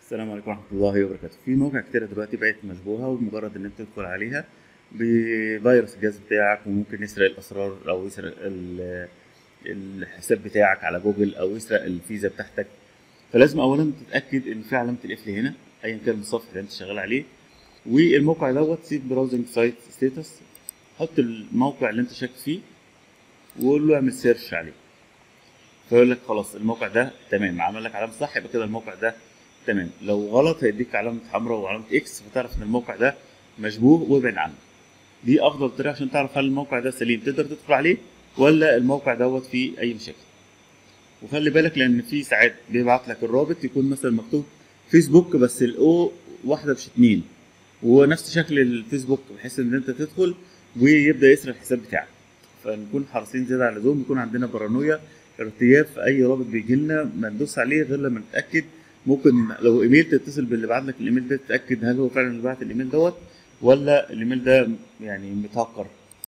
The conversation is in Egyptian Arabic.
السلام عليكم ورحمة الله وبركاته في مواقع كتيرة دلوقتي بقت مشبوهة ومجرد ان انت تدخل عليها بفيروس الجهاز بتاعك وممكن يسرق الاسرار او يسرق ال- الحساب بتاعك على جوجل او يسرق الفيزا بتاعتك فلازم اولا تتاكد ان في علامه القفل هنا ايا كان الصفحه اللي انت شغال عليه والموقع دوت سيب براوزنج سايت ستيتس حط الموقع اللي انت شاك فيه وقول له اعمل سيرش عليه فيقول لك خلاص الموقع ده تمام عمل لك علامه صح يبقى كده الموقع ده تمام لو غلط هيديك علامه حمراء وعلامه اكس فتعرف ان الموقع ده مشبوه وابعد عنه دي افضل طريقه عشان تعرف هل الموقع ده سليم تقدر تدخل عليه ولا الموقع دوت فيه اي مشاكل وخلي بالك لان في ساعات بيبعت لك الرابط يكون مثلا مكتوب فيسبوك بس الاو واحده مش اتنين وهو نفس شكل الفيسبوك بحيث ان انت تدخل ويبدا يسرق الحساب بتاعك فنكون حريصين زياده عن اللزوم يكون عندنا بارانويا ارتياب في اي رابط بيجي لنا ما ندوس عليه غير لما نتاكد ممكن لو ايميل تتصل باللي بعت لك الايميل ده تتاكد هل هو فعلا اللي بعت الايميل دوت ولا الايميل ده يعني متهكر